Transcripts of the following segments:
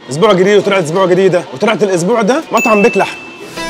اسبوع جديد وطلعت اسبوع جديده وطلعت الاسبوع ده مطعم بيت لحم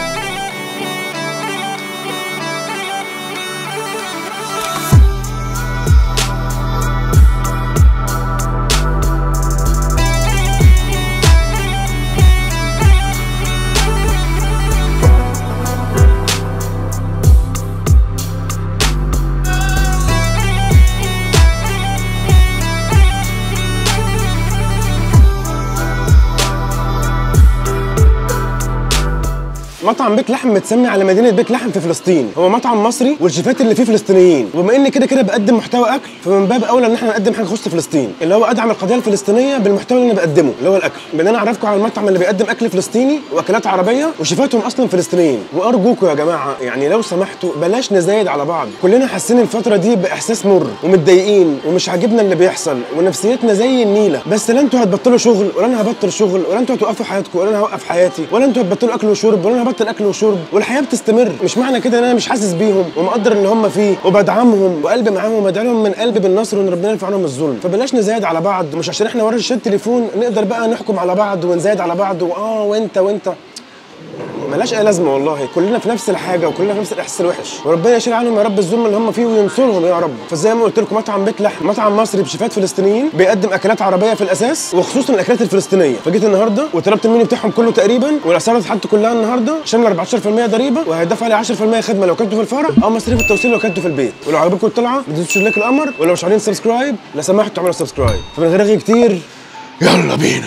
مطعم بيت لحم متسمي على مدينه بيت لحم في فلسطين هو مطعم مصري والشيفات اللي فيه فلسطينيين وبما ان كده كده بقدم محتوى اكل فمن باب اولى ان احنا نقدم حاجه تخص فلسطين اللي هو ادعم القضيه الفلسطينيه بالمحتوى اللي انا بقدمه اللي هو الاكل بان انا اعرفكم على المطعم اللي بيقدم اكل فلسطيني واكلات عربيه وشيفاتهم اصلا فلسطينيين وارجوكم يا جماعه يعني لو سمحتوا بلاش نزايد على بعض كلنا حاسين الفتره دي باحساس مر ومتضايقين ومش عاجبنا اللي بيحصل ونفسيتنا زي النيله بس لا انتوا هتبطلوا شغل ولا انا هبطل شغل ولا انتوا هتوقفوا حياتكم ولا انا هوقف حياتي ولا انتوا هتبطلوا اكل وشرب ولا انا هبطل اكل وشرب والحياه بتستمر مش معنى كده ان انا مش حاسس بيهم ومقدر اللي هم فيه وبدعمهم وقلبي معاهم وبدعي لهم من قلبي بالنصر وان ربنا يرفع عنهم الظلم فبلاش نزايد على بعض مش عشان احنا ورا الشات تليفون نقدر بقى نحكم على بعض ونزايد على بعض واه وانت وانت ملاش اي لازمه والله كلنا في نفس الحاجه وكلنا في نفس الاحساس الوحش وربنا يشيل عنهم يا رب الظلم اللي هم فيه وينصرهم يا رب فزي ما قلت لكم مطعم بيت لحم مطعم مصري بشيفات فلسطينيين بيقدم اكلات عربيه في الاساس وخصوصا الاكلات الفلسطينيه فجيت النهارده وطلبت المنيو بتاعهم كله تقريبا والاسعار اتحط كلها النهارده شامله 14% ضريبه وهيدفع علي 10% خدمه لو كنتوا في الفرع او مصاريف التوصيل لو كنتوا في البيت ولو عجبكم الطلعه ما تنسوش لايك القمر ولو مش عاملين سبسكرايب لا سمحتوا اعملوا سبسكرايب فمن غير رغي كتير يلا بينا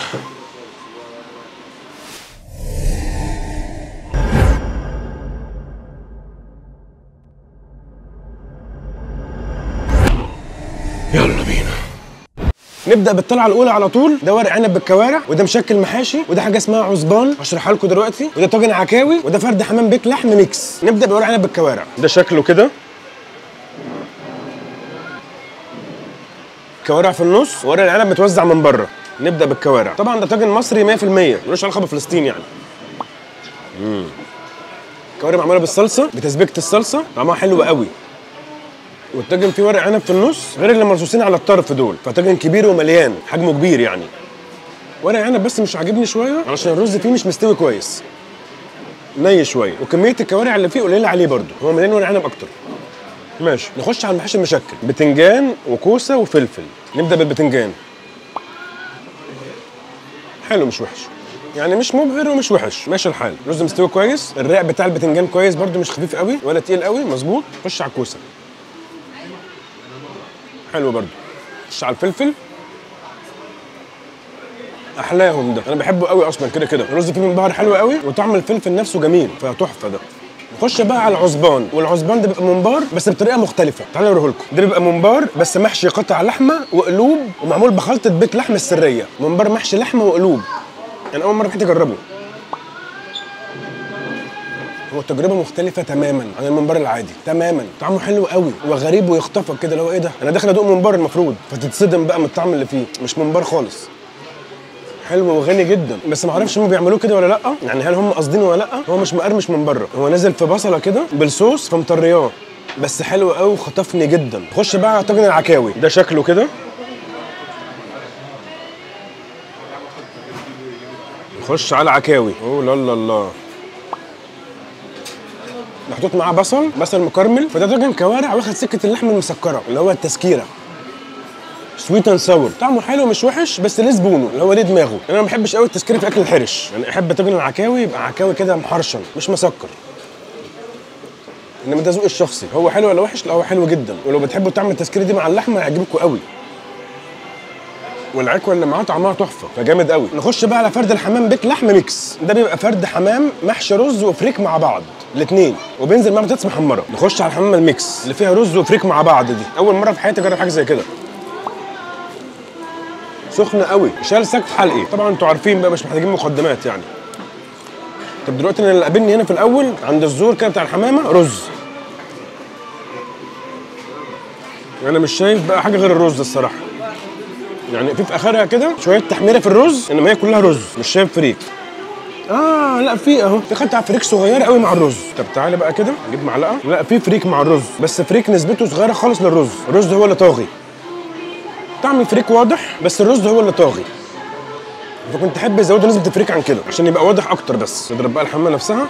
يلا بينا نبدا بالطلعه الاولى على طول ده ورق عنب بالكوارع وده مشكل محاشي وده حاجه اسمها عزبان هشرحها لكم دلوقتي وده طاجن عكاوي وده فرد حمام بيت لحم ميكس نبدا بورق عنب بالكوارع ده شكله كده كوارع في النص ورق العنب متوزع من بره نبدا بالكوارع طبعا ده طاجن مصري 100% ملوش علاقه بفلسطين يعني امم كوارع معموله بالصلصه بتسبيكه الصلصه طعمها حلو قوي والطاجن فيه ورق عنب في النص غير اللي مرصوصين على الطرف دول فطاجن كبير ومليان حجمه كبير يعني ورق عنب بس مش عاجبني شويه علشان الرز فيه مش مستوي كويس ني شويه وكميه الكوارع اللي فيه قليله عليه برده هو مليان ورق عنب اكتر ماشي نخش على المحاشي المشكل بتنجان وكوسه وفلفل نبدا بالبتنجان حلو مش وحش يعني مش مبهر ومش وحش ماشي الحال رز مستوي كويس الرق بتاع البتنجان كويس برده مش خفيف قوي ولا تقيل قوي مظبوط خش على الكوسه حلو برضو خش على الفلفل احلاهم ده انا بحبه قوي اصلا كده كده الرز فيه منبهر حلو قوي وطعم الفلفل نفسه جميل فتحفه ده نخش بقى على العزبان والعزبان ده بيبقى ممبار بس بطريقه مختلفه تعالوا اوريه لكم ده بيبقى ممبار بس محشي قطع لحمه وقلوب ومعمول بخلطه بيت لحم السريه ممبار محشي لحمه وقلوب يعني اول مره في حياتي اجربه هو التجربه مختلفه تماما عن الممبار العادي تماما طعمه حلو قوي وغريب ويخطفك كده اللي هو ايه ده انا داخل ادوق ممبار المفروض فتتصدم بقى من الطعم اللي فيه مش ممبار خالص حلو وغني جدا بس ما اعرفش هم بيعملوه كده ولا لا يعني هل هم قاصدين ولا لا هو مش مقرمش من بره هو نازل في بصله كده بالصوص فمطرياه بس حلو قوي وخطفني جدا خش بقى على طاجن العكاوي ده شكله كده نخش على عكاوي اوه لا لا لا محطوط معاه بصل بصل مكرمل فده طاجن كوارع واخد سكه اللحم المسكره اللي هو التسكيره سويت اند ساور طعمه حلو مش وحش بس ليه زبونه اللي هو ليه دماغه انا ما بحبش قوي التسكيره في اكل الحرش يعني احب طاجن العكاوي يبقى عكاوي كده محرشن مش مسكر انما ده ذوقي الشخصي هو حلو ولا وحش لا هو حلو جدا ولو بتحبوا طعم التسكيره دي مع اللحمه هيعجبكم قوي والعكوه اللي معاه طعمها تحفه فجامد قوي نخش بقى على فرد الحمام بيت لحم ميكس ده بيبقى فرد حمام محشي رز وفريك مع بعض الاثنين وبينزل معاه بطاطس محمره نخش على الحمام الميكس اللي فيها رز وفريك مع بعض دي اول مره في حياتي اجرب حاجه زي كده سخنه قوي شال سقف حلقي طبعا انتوا عارفين بقى مش محتاجين مقدمات يعني طب دلوقتي انا اللي قابلني هنا في الاول عند الزور كده بتاع الحمامه رز انا مش شايف بقى حاجه غير الرز الصراحه يعني في في اخرها كده شويه تحميره في الرز انما هي كلها رز مش شايف فريك اه لا في اهو في قطع فريك صغيره قوي مع الرز طب تعالى بقى كده نجيب معلقه لا في فريك مع الرز بس فريك نسبته صغيره خالص للرز الرز هو اللي طاغي طعم الفريك واضح بس الرز هو اللي طاغي فكنت احب ازود نسبه الفريك عن كده عشان يبقى واضح اكتر بس نضرب بقى الحمامه نفسها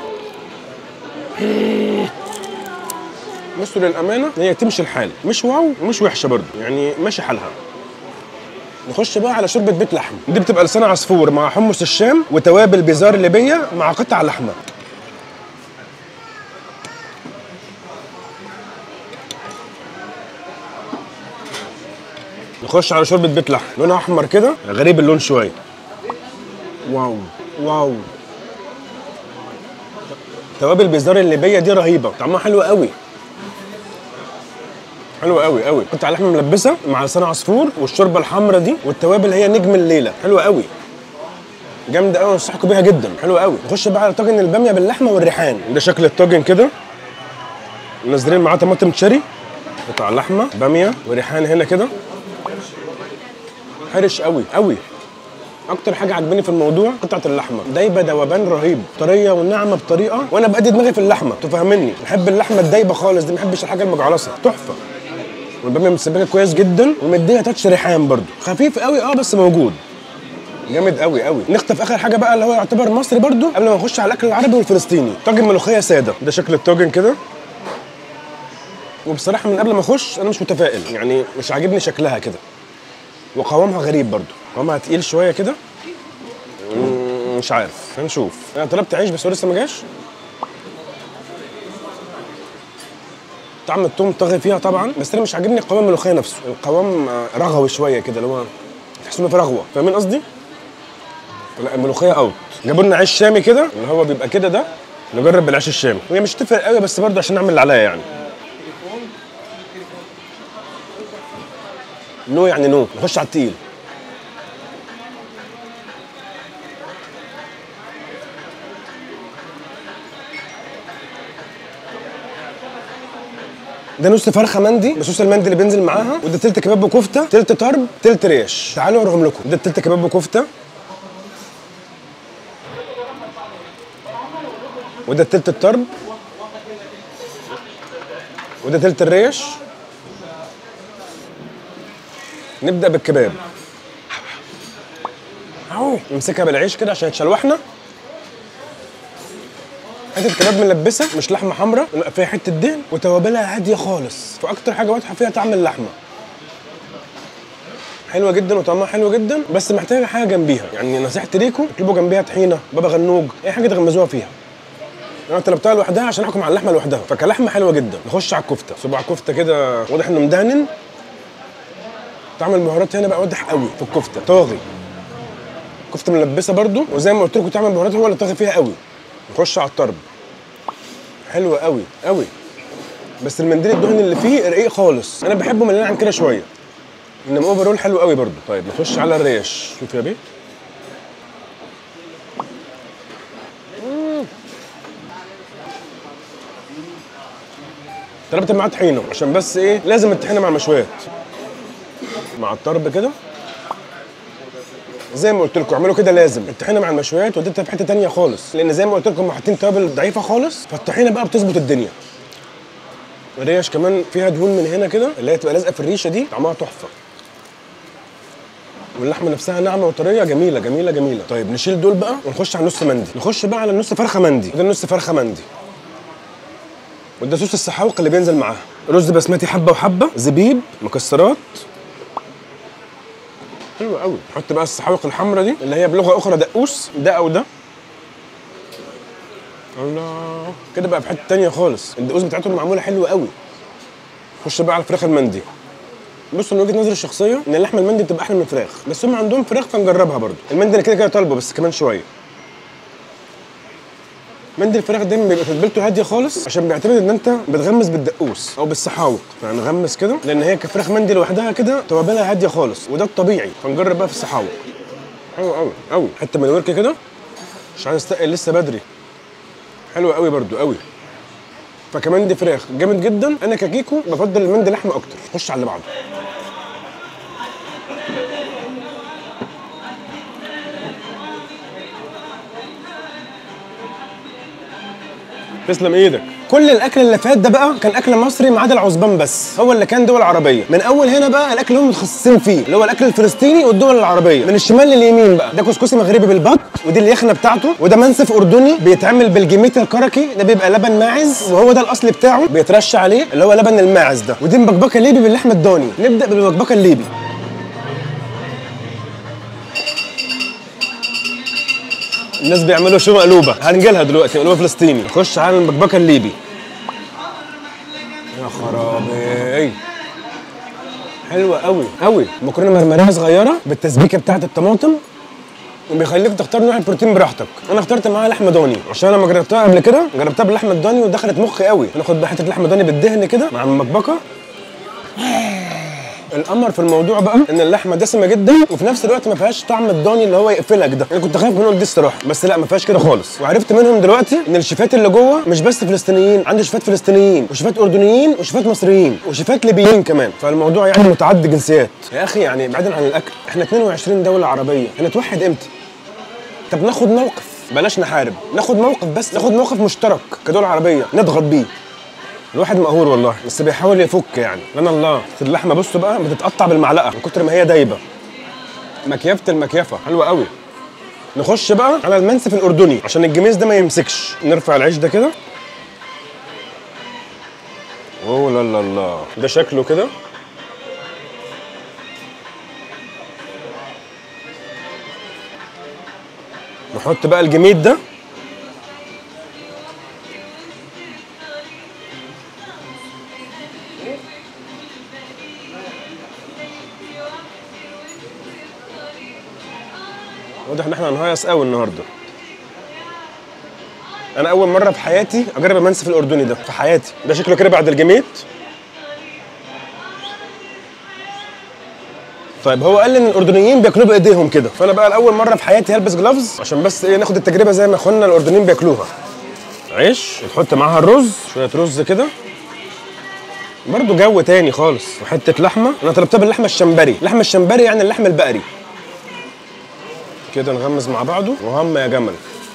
بصوا للامانه هي تمشي الحال مش واو ومش وحشه برضه يعني ماشي حالها نخش بقى على شوربه بيت لحم دي بتبقى لسان عصفور مع حمص الشام وتوابل بيزار ليبيه مع قطع لحمه نخش على شوربه بيت لحم لونها احمر كده غريب اللون شويه واو واو توابل بيزار الليبيه دي رهيبه طعمها حلو قوي حلوه قوي قوي قطع لحمه ملبسه مع لسان عصفور والشوربه الحمراء دي والتوابل هي نجم الليله حلوه قوي جامده قوي انصحكم بيها جدا حلوه قوي نخش بقى على طاجن الباميه باللحمه والريحان ده شكل الطاجن كده منزلين معاه طماطم تشيري قطع لحمه باميه وريحان هنا كده حرش قوي قوي اكتر حاجه عجباني في الموضوع قطعه اللحمه دايبه ذوبان رهيب طريه وناعمه بطريقه وانا بادي دماغي في اللحمه تفهمني بحب اللحمه الدايبه خالص دي ما بحبش الحاجه المجعلصه تحفه والباميه متسبكه كويس جدا ومديها تاتش ريحان برده خفيف قوي اه بس موجود جامد قوي قوي نخطف اخر حاجه بقى اللي هو يعتبر مصري برده قبل ما نخش على الاكل العربي والفلسطيني طاجن ملوخيه ساده ده شكل الطاجن كده وبصراحه من قبل ما اخش انا مش متفائل يعني مش عاجبني شكلها كده وقوامها غريب برضو قوامها تقيل شويه كده مم، مش عارف هنشوف انا طلبت عيش بس هو لسه ما جاش طعم التوم طاغي فيها طبعا بس انا مش عاجبني قوام الملوخيه نفسه القوام آه، رغوي شويه كده اللي هو تحس انه في رغوه فاهمين قصدي لا الملوخيه اوت جابوا لنا عيش شامي كده اللي هو بيبقى كده ده نجرب بالعيش الشامي هي مش تفرق قوي بس برضه عشان نعمل اللي عليا يعني نو يعني نو نخش على التقيل ده نص فرخه مندي بصوص المندي اللي بينزل معاها وده تلت كباب وكفته تلت طرب تلت ريش تعالوا اوريهم لكم ده تلت كباب وكفته وده تلت الطرب وده تلت الريش نبدا بالكباب اهو نمسكها بالعيش كده عشان يتشلوحنا حته كباب ملبسه مش لحمه حمراء لا فيها حته دهن وتوابلها هاديه خالص فاكتر حاجه واضحه فيها طعم اللحمه حلوه جدا وطعمها حلو جدا بس محتاجه حاجه جنبيها يعني نصيحتي ليكم اطلبوا جنبيها طحينه بابا غنوج اي حاجه تغمزوها فيها انا طلبتها لوحدها عشان احكم على اللحمه لوحدها فكلحمه حلوه جدا نخش على الكفته صباع كفته كده واضح انه مدهن طعم البهارات هنا بقى واضح قوي في الكفته طاغي كفته ملبسه برضو وزي ما قلت لكم طعم البهارات هو اللي طاغي فيها قوي نخش على الطرب حلو قوي قوي بس المنديل الدهن اللي فيه رقيق خالص انا بحبه مليان عن كده شويه انما اوفرول حلو قوي برضو طيب نخش على الريش شوف يا بيه مم. طلبت معاه طحينه عشان بس ايه لازم الطحينه مع المشويات مع الطرب كده زي ما قلت لكم اعملوا كده لازم الطحينه مع المشويات وديتها في حته تانية خالص لان زي ما قلت لكم حاطين توابل ضعيفه خالص فالطحينه بقى بتظبط الدنيا الريش كمان فيها دهون من هنا كده اللي هي تبقى لازقه في الريشه دي طعمها تحفه واللحمه نفسها ناعمه وطريه جميله جميله جميله طيب نشيل دول بقى ونخش على النص مندي نخش بقى على النص فرخه مندي ده النص فرخه مندي وده صوص السحاوق اللي بينزل معاها رز بسمتي حبه وحبه زبيب مكسرات حلو قوي حط بقى السحاوق الحمراء دي اللي هي بلغه اخرى دقوس ده او ده الله كده بقى في حته تانية خالص الدقوس بتاعتهم معموله حلوه قوي خش بقى على الفراخ المندي بص من وجهه نظري الشخصيه ان اللحمه المندي بتبقى احلى من الفراخ بس هم عندهم فراخ فنجربها برضو المندي انا كده كده طالبه بس كمان شويه مندي الفراخ دايما بيبقى تتبيلته هاديه خالص عشان بيعتمد ان انت بتغمس بالدقوس او بالسحاوق فهنغمس كده لان هي كفراخ مندي لوحدها كده توابلها هاديه خالص وده الطبيعي فنجرب بقى في السحاوق حلو قوي قوي حته من الورك كده مش عايز استقل لسه بدري حلو قوي برضو قوي فكمان دي فراخ جامد جدا انا ككيكو بفضل المندي لحمه اكتر خش على اللي بعده تسلم ايدك كل الاكل اللي فات ده بقى كان اكل مصري ما عدا العزبان بس هو اللي كان دول عربيه من اول هنا بقى الاكل اللي هم متخصصين فيه اللي هو الاكل الفلسطيني والدول العربيه من الشمال لليمين بقى ده كسكسي مغربي بالبط ودي اليخنه بتاعته وده منسف اردني بيتعمل بالجميت الكركي ده بيبقى لبن ماعز وهو ده الاصل بتاعه بيترش عليه اللي هو لبن الماعز ده ودي مبكبكه ليبي باللحمه الضاني نبدا بالمبكبكه الليبي الناس بيعملوا شو مقلوبه هنجيلها دلوقتي مقلوبه فلسطيني نخش على المبكبكه الليبي يا خرابي حلوه قوي قوي مكرونه مرمريه صغيره بالتسبيكه بتاعه الطماطم وبيخليك تختار نوع البروتين براحتك انا اخترت معاها لحمه ضاني عشان لما جربتها قبل كده جربتها باللحمه الضاني ودخلت مخي قوي ناخد بقى حته لحمه ضاني بالدهن كده مع المبكبكه الامر في الموضوع بقى ان اللحمه دسمه جدا وفي نفس الوقت ما فيهاش طعم الضاني اللي هو يقفلك ده انا كنت خايف منهم دي الصراحه بس لا ما فيهاش كده خالص وعرفت منهم دلوقتي ان الشيفات اللي جوه مش بس فلسطينيين عندي شيفات فلسطينيين وشيفات اردنيين وشيفات مصريين وشيفات ليبيين كمان فالموضوع يعني متعدد جنسيات يا اخي يعني بعيدا عن الاكل احنا 22 دوله عربيه هنتوحد امتى طب ناخد موقف بلاش نحارب ناخد موقف بس ناخد موقف مشترك كدول عربيه نضغط بيه الواحد مقهور والله بس بيحاول يفك يعني لنا الله اللحمه بصوا بقى بتتقطع بالمعلقه من كتر ما هي دايبه مكيفه المكيفه حلوه قوي نخش بقى على المنسف الاردني عشان الجميز ده ما يمسكش نرفع العيش ده كده اوه لا لا لا ده شكله كده نحط بقى الجميد ده واضح ان احنا هنهيص قوي النهارده انا اول مره في حياتي اجرب المنسف الاردني ده في حياتي ده شكله كده بعد الجميت طيب هو قال لي ان الاردنيين بياكلوه بايديهم كده فانا بقى لاول مره في حياتي هلبس جلافز عشان بس ايه ناخد التجربه زي ما اخواننا الاردنيين بياكلوها عيش وتحط معاها الرز شويه رز كده برضه جو تاني خالص وحته لحمه انا طلبتها باللحمه الشمبري اللحمه الشمبري يعني اللحم البقري كده نغمز مع بعضه وهم يا جمل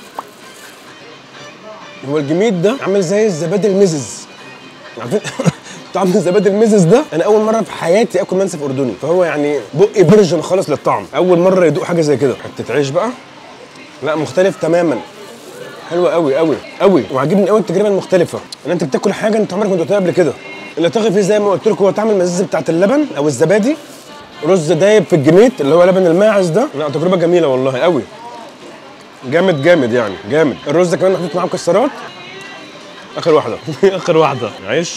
هو الجميد ده عامل زي الزبادي المزز عارفين طعم الزبادي المزز ده انا اول مره في حياتي اكل منسف اردني فهو يعني بقي فيرجن خالص للطعم اول مره يدوق حاجه زي كده حته عيش بقى لا مختلف تماما حلوه قوي قوي قوي وعاجبني قوي التجربه المختلفه ان انت بتاكل حاجه انت عمرك ما دوقتها قبل كده اللي طاغي فيه زي ما قلت لكم هو طعم المزازه بتاعت اللبن او الزبادي رز دايب في الجميت اللي هو لبن الماعز ده لا تجربه جميله والله قوي جامد جامد يعني جامد الرز كمان محطوط معاه مكسرات اخر واحده اخر واحده عيش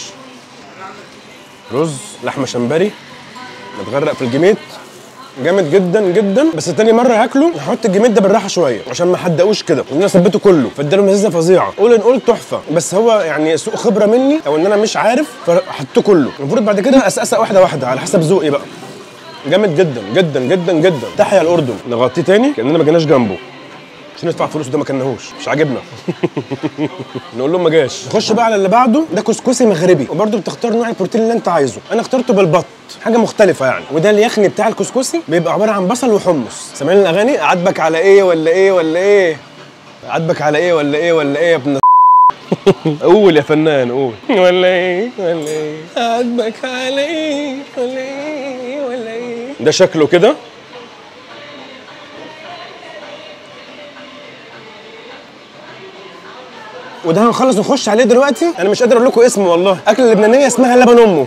رز لحمه شمبري متغرق في الجميت جامد جدا جدا بس تاني مره هاكله هحط الجميد ده بالراحه شويه عشان ما حدقوش كده لان انا ثبته كله فاداله مزازه فظيعه قول ان قلت تحفه بس هو يعني سوء خبره مني او ان انا مش عارف فحطيته كله المفروض بعد كده اسقسق واحده واحده على حسب ذوقي بقى جامد جدا جدا جدا جدا تحيا الاردن نغطيه تاني كاننا ما جيناش جنبه مش ندفع فلوس ده ما كناهوش مش عاجبنا نقول لهم ما جاش نخش بقى على اللي بعده ده كسكسي مغربي وبرده بتختار نوع البروتين اللي انت عايزه انا اخترته بالبط حاجه مختلفه يعني وده اليخني بتاع الكسكسي بيبقى عباره عن بصل وحمص سامعين الاغاني عاتبك على ايه ولا ايه ولا ايه عاتبك على ايه ولا ايه ولا ايه يا ابن قول يا فنان قول ولا ايه ولا ايه عاتبك على ايه ولا ايه ولا ايه ده شكله كده وده هنخلص نخش عليه دلوقتي انا مش قادر اقول لكم اسمه والله اكله لبنانيه اسمها لبن امه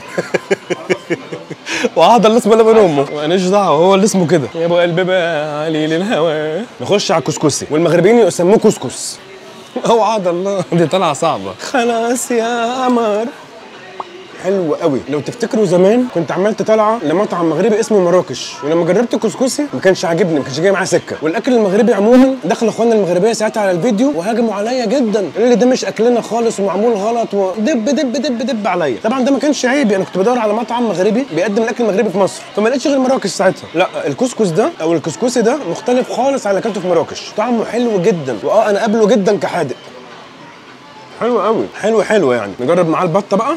وهذا اللي اسمه لبن امه ماليش دعوه هو اللي اسمه كده يا ابو قلبي بقى علي للهوى نخش على الكسكسي والمغربيين يسموه كسكس هو عاد الله دي طالعه صعبه خلاص يا قمر حلو قوي لو تفتكروا زمان كنت عملت طلعه لمطعم مغربي اسمه مراكش ولما جربت الكسكسي ما كانش عاجبني ما كانش جاي معاه سكه والاكل المغربي عموما دخل اخواننا المغربيه ساعتها على الفيديو وهاجموا عليا جدا قالوا لي ده مش اكلنا خالص ومعمول غلط ودب دب دب دب عليا طبعا ده ما كانش عيب انا كنت بدور على مطعم مغربي بيقدم الاكل المغربي في مصر فما لقيتش غير مراكش ساعتها لا الكسكس ده او الكسكسي ده مختلف خالص عن اللي اكلته في مراكش طعمه حلو جدا واه انا قابله جدا كحادق حلو قوي حلو حلو يعني نجرب معاه البطه بقى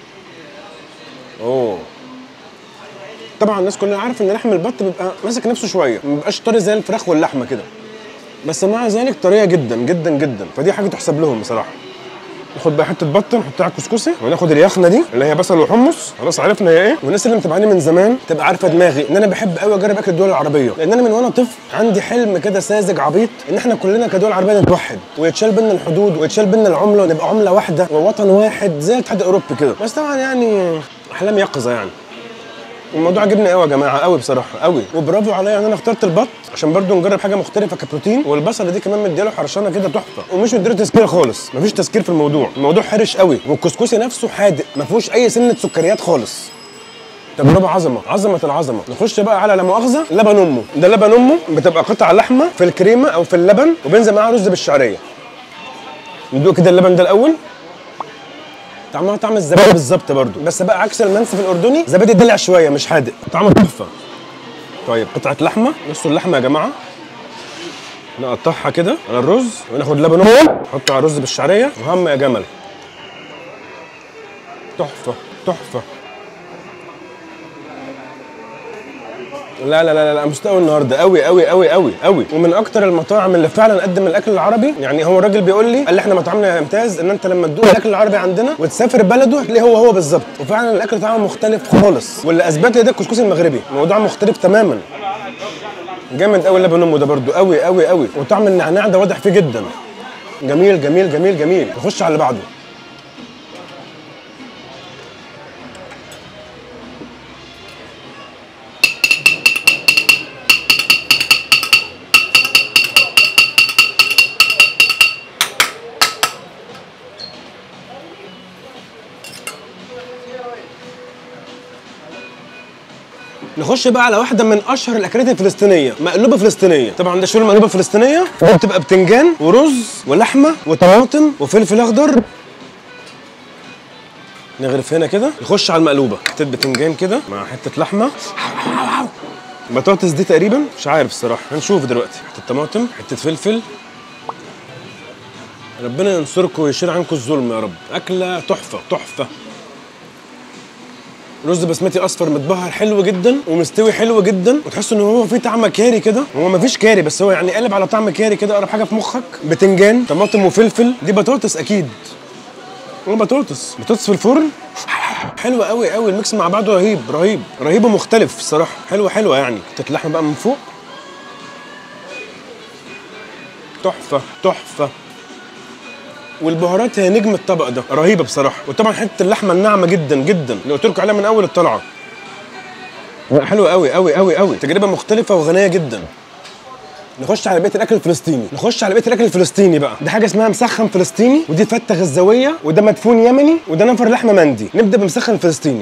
اوه طبعا الناس كلها عارفه ان لحم البط بيبقى ماسك نفسه شويه ما بيبقاش طري زي الفراخ واللحمه كده بس مع ذلك طريه جدا جدا جدا فدي حاجه تحسب لهم بصراحه ناخد بقى حته بطه نحطها على الكسكسي وناخد اليخنه دي اللي هي بصل وحمص خلاص عرفنا هي ايه والناس اللي متابعاني من زمان تبقى عارفه دماغي ان انا بحب قوي اجرب اكل الدول العربيه لان انا من وانا طفل عندي حلم كده ساذج عبيط ان احنا كلنا كدول عربيه نتوحد ويتشال بينا الحدود ويتشال بينا العمله ونبقى عمله واحده ووطن واحد زي الاتحاد الاوروبي كده بس طبعا يعني احلام يقظه يعني الموضوع عجبني قوي يا جماعه قوي بصراحه قوي وبرافو عليا ان انا اخترت البط عشان برضو نجرب حاجه مختلفه كبروتين والبصله دي كمان مديله حرشانه كده تحفه ومش مديله تسكير خالص مفيش تسكير في الموضوع الموضوع حرش قوي والكسكسي نفسه حادق ما فيهوش اي سنه سكريات خالص تجربة عظمة عظمة العظمة نخش بقى على لا مؤاخذة لبن أمه ده لبن أمه بتبقى قطع لحمة في الكريمة أو في اللبن وبينزل معاها رز بالشعرية ندوق كده اللبن ده الأول طعمها طعم الزبادي بالظبط برضو بس بقى عكس المنسف الاردني زبادي دلع شويه مش حادق طعمه تحفه طيب قطعه لحمه بصوا اللحمه يا جماعه نقطعها كده على الرز وناخد لبن امه نحطه على الرز بالشعريه وهم يا جمل تحفه تحفه لا لا لا لا مستوى النهارده قوي قوي قوي قوي قوي ومن اكتر المطاعم اللي فعلا قدم الاكل العربي يعني هو الراجل بيقول لي قال لي احنا مطعمنا يمتاز ان انت لما تدوق الاكل العربي عندنا وتسافر بلده هتلاقيه هو هو بالظبط وفعلا الاكل طعمه مختلف خالص واللي اثبت لي ده الكسكسي المغربي موضوع مختلف تماما جامد قوي لبن امه ده برده قوي قوي قوي وطعم النعناع ده واضح فيه جدا جميل جميل جميل جميل نخش على اللي بعده نخش بقى على واحده من اشهر الاكلات الفلسطينيه مقلوبه فلسطينيه طبعا ده شغل مقلوبه فلسطينيه بتبقى بتنجان ورز ولحمه وطماطم وفلفل اخضر نغرف هنا كده نخش على المقلوبه حته بتنجان كده مع حته لحمه بطاطس دي تقريبا مش عارف الصراحه هنشوف دلوقتي حته طماطم حته فلفل ربنا ينصركم ويشيل عنكم الظلم يا رب اكله تحفه تحفه رز بسمتي اصفر متبهر حلو جدا ومستوي حلو جدا وتحس ان هو فيه طعم كاري كده هو مفيش كاري بس هو يعني قلب على طعم كاري كده اقرب حاجه في مخك بتنجان طماطم وفلفل دي بطاطس اكيد هو بطاطس بطاطس في الفرن حلوه قوي قوي الميكس مع بعضه رهيب رهيب رهيب ومختلف الصراحه حلوه حلوه يعني تتلحم بقى من فوق تحفه تحفه والبهارات هي نجم الطبق ده رهيبه بصراحه وطبعا حته اللحمه الناعمه جدا جدا اللي قلت لكم عليها من اول الطلعه حلوه قوي قوي قوي قوي تجربه مختلفه وغنيه جدا نخش على بيت الاكل الفلسطيني نخش على بيت الاكل الفلسطيني بقى دي حاجه اسمها مسخن فلسطيني ودي فته غزاويه وده مدفون يمني وده نفر لحمه مندي نبدا بمسخن فلسطيني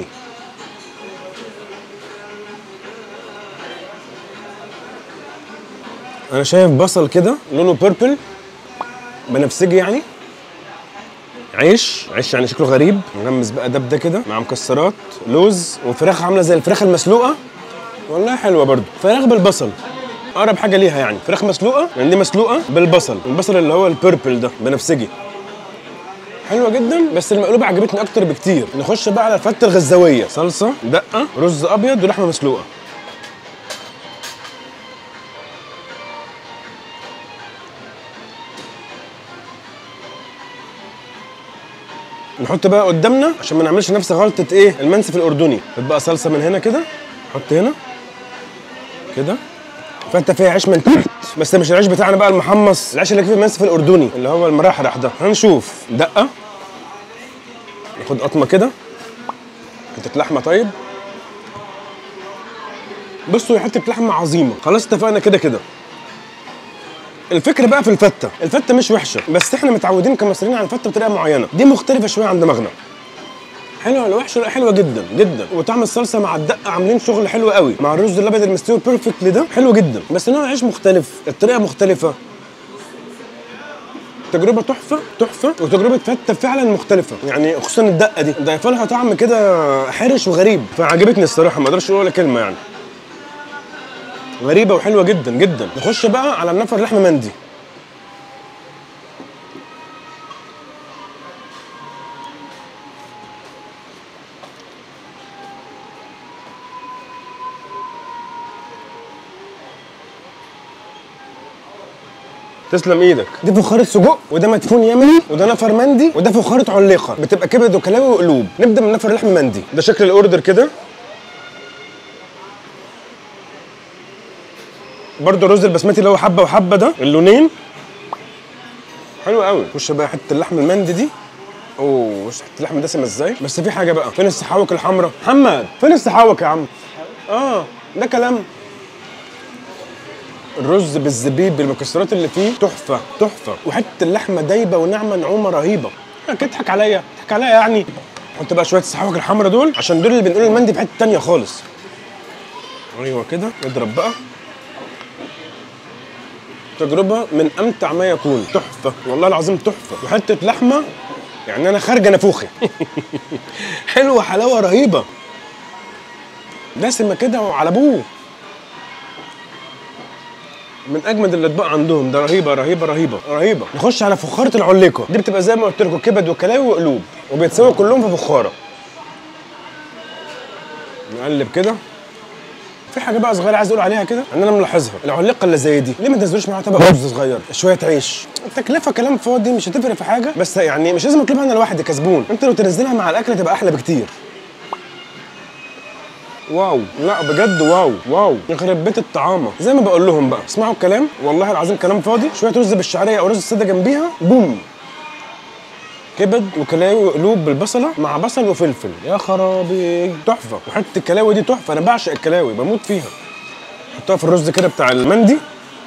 انا شايف بصل كده لونه بيربل بنفسجي يعني عيش عيش يعني شكله غريب نغمس بقى ده بده كده مع مكسرات لوز وفراخ عامله زي الفراخ المسلوقه والله حلوه برضو فراخ بالبصل اقرب حاجه ليها يعني فراخ مسلوقه يعني دي مسلوقه بالبصل البصل اللي هو البيربل ده بنفسجي حلوه جدا بس المقلوبه عجبتني اكتر بكتير نخش بقى على الفته الغزاويه صلصه دقه رز ابيض ولحمه مسلوقه نحط بقى قدامنا عشان ما نعملش نفس غلطه ايه المنسف الاردني بقى صلصه من هنا كده نحط هنا كده فانت فيها عيش من تحت بس مش العيش بتاعنا بقى المحمص العيش اللي فيه المنسف الاردني اللي هو المرحرح ده هنشوف دقه ناخد قطمه كده حته لحمه طيب بصوا هي حته لحمه عظيمه خلاص اتفقنا كده كده الفكره بقى في الفته الفته مش وحشه بس احنا متعودين كمصريين على الفته بطريقه معينه دي مختلفه شويه عن دماغنا حلوه ولا وحشه لا حلوه جدا جدا وطعم الصلصه مع الدقه عاملين شغل حلو قوي مع الرز الابيض المستوي بيرفكتلي ده حلو جدا بس نوع العيش مختلف الطريقه مختلفه تجربه تحفه تحفه وتجربه فته فعلا مختلفه يعني خصوصا الدقه دي ضايفه لها طعم كده حرش وغريب فعجبتني الصراحه ما اقدرش اقول ولا كلمه يعني غريبه وحلوه جدا جدا نخش بقى على النفر لحمه مندي تسلم ايدك دي فخاره سجق وده مدفون يمني وده نفر مندي وده فخاره عليقه بتبقى كبد وكلاوي وقلوب نبدا من نفر لحم مندي ده شكل الاوردر كده برضه الرز البسمتي اللي هو حبه وحبه ده اللونين حلو قوي خش بقى حته اللحم المندي دي اوه بص حته اللحم دسمه ازاي بس في حاجه بقى فين السحاوك الحمراء محمد فين السحاوك يا عم اه ده كلام الرز بالزبيب بالمكسرات اللي فيه تحفه تحفه وحته اللحمه دايبه وناعمه نعومه رهيبه كده تضحك عليا تضحك عليا يعني حط بقى شويه السحاوك الحمراء دول عشان دول اللي بنقول المندي في حته تانيه خالص ايوه كده اضرب بقى تجربه من امتع ما يكون تحفه والله العظيم تحفه وحته لحمه يعني انا خارجه نافوخي حلوه حلاوه رهيبه دسمه كده وعلى ابوه من اجمد الاطباق عندهم ده رهيبه رهيبه رهيبه رهيبه نخش على فخاره العليقه دي بتبقى زي ما قلت لكم كبد وكلاوي وقلوب وبيتسووا كلهم في فخاره نقلب كده في حاجه بقى صغيره عايز اقول عليها كده ان انا ملاحظها العليقه اللي زي دي ليه ما تنزلوش معاها طبق رز صغير شويه عيش التكلفه كلام فاضي مش هتفرق في حاجه بس يعني مش لازم اطلبها انا لوحدي كسبون انت لو تنزلها مع الاكل تبقى احلى بكتير واو لا بجد واو واو يخرب بيت الطعامه زي ما بقول لهم بقى اسمعوا الكلام والله العظيم كلام فاضي شويه رز بالشعريه او رز الساده جنبيها بوم كبد وكلاوي وقلوب بالبصله مع بصل وفلفل يا خرابي تحفه وحته الكلاوي دي تحفه انا بعشق الكلاوي بموت فيها حطها في الرز كده بتاع المندي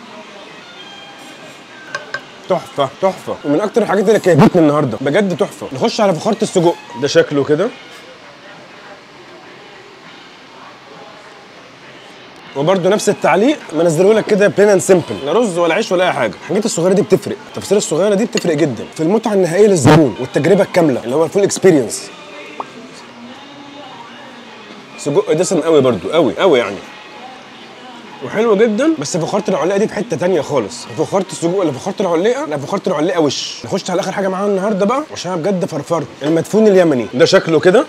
تحفه تحفه ومن اكتر الحاجات اللي كيفتني النهارده بجد تحفه نخش على فخاره السجق ده شكله كده وبرده نفس التعليق منزله لك كده بلين اند سمبل لا رز ولا عيش ولا اي حاجه الحاجات الصغيره دي بتفرق التفاصيل الصغيره دي بتفرق جدا في المتعه النهائيه للزبون والتجربه الكامله اللي هو الفول اكسبيرينس سجق دسم قوي برده قوي قوي يعني وحلو جدا بس فخاره العليقه دي في حته تانية خالص فخاره السجق ولا فخاره العليقه لا فخاره العليقه وش نخش على اخر حاجه معانا النهارده بقى عشان أنا بجد فرفرت المدفون اليمني ده شكله كده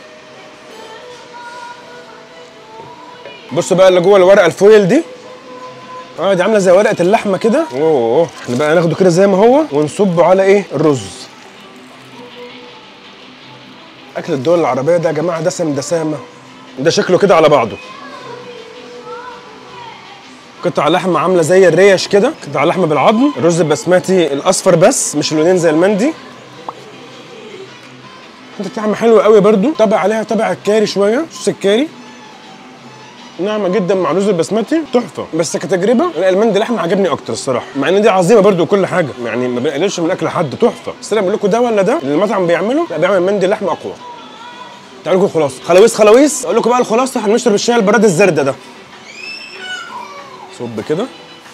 بصوا بقى اللي جوه الورقه الفويل دي اه دي عامله زي ورقه اللحمه كده اوه احنا بقى ناخده كده زي ما هو ونصبه على ايه الرز اكل الدول العربيه ده يا جماعه دسم دسامه ده شكله كده على بعضه قطع لحمه عامله زي الريش كده قطع لحمه بالعظم الرز البسمتي الاصفر بس مش اللونين زي المندي حته لحمه حلوه قوي برده طبع عليها طبع الكاري شويه صوص الكاري ناعمه جدا مع الرز البسمتي تحفه بس كتجربه لا المندي لحمه عجبني اكتر الصراحه مع ان دي عظيمه برده وكل حاجه يعني ما بنقللش من اكل حد تحفه بس انا بقول لكم ده ولا ده اللي المطعم بيعمله لا بيعمل مندي لحمه اقوى تعالوا لكم الخلاصه خلاويص خلاويص اقول لكم بقى الخلاصه هنشرب الشاي البراد الزردة ده صب كده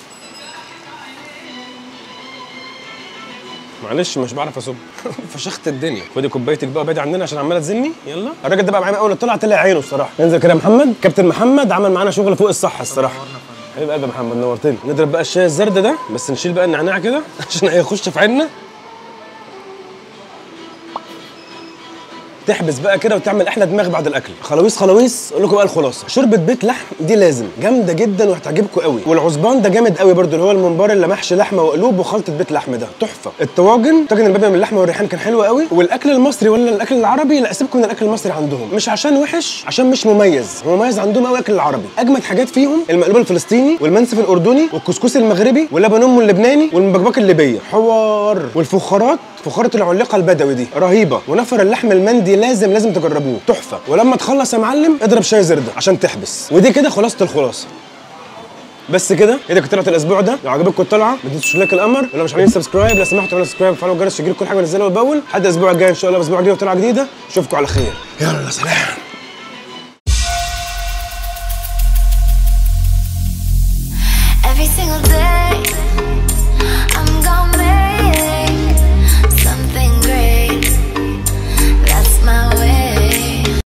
معلش مش بعرف اصب فشخت الدنيا خدي كوبايتك بقى بعيد عننا عشان عماله تزني يلا الراجل ده بقى معايا اول طلع طلع عينه الصراحه ننزل كده يا محمد كابتن محمد عمل معانا شغل فوق الصح الصراحه حبيب قلبي يا محمد نورتني نضرب بقى الشاي الزرد ده بس نشيل بقى النعناع كده عشان هيخش في عيننا تحبس بقى كده وتعمل احلى دماغ بعد الاكل خلاويص خلاويص اقول لكم بقى الخلاصه شوربه بيت لحم دي لازم جامده جدا وهتعجبكم قوي والعزبان ده جامد قوي برده اللي هو الممبار اللي محشي لحمه وقلوب وخلطه بيت لحم ده تحفه الطواجن طاجن البابا من اللحمه والريحان كان حلو قوي والاكل المصري ولا الاكل العربي لا سيبكم من الاكل المصري عندهم مش عشان وحش عشان مش مميز هو مميز عندهم قوي الاكل العربي اجمد حاجات فيهم المقلوب الفلسطيني والمنسف الاردني والكسكس المغربي واللبن ام اللبناني والمبكبك الليبيه حوار والفخارات فخاره العليقه البدوي دي رهيبه ونفر اللحم المندي لازم لازم تجربوه تحفه ولما تخلص يا معلم اضرب شاي زردة عشان تحبس ودي كده خلاصه الخلاصه بس كده هي دي كانت طلعت الاسبوع ده لو عجبكم الطلعه ما تنسوش لايك القمر ولو مش عاملين سبسكرايب لو سمحتوا اعملوا سبسكرايب وفعلوا الجرس عشان يجيلكم كل حاجه بنزلها اول باول لحد الاسبوع الجاي ان شاء الله اسبوع جديد وطلعه جديده اشوفكم على خير يلا سلام Every single day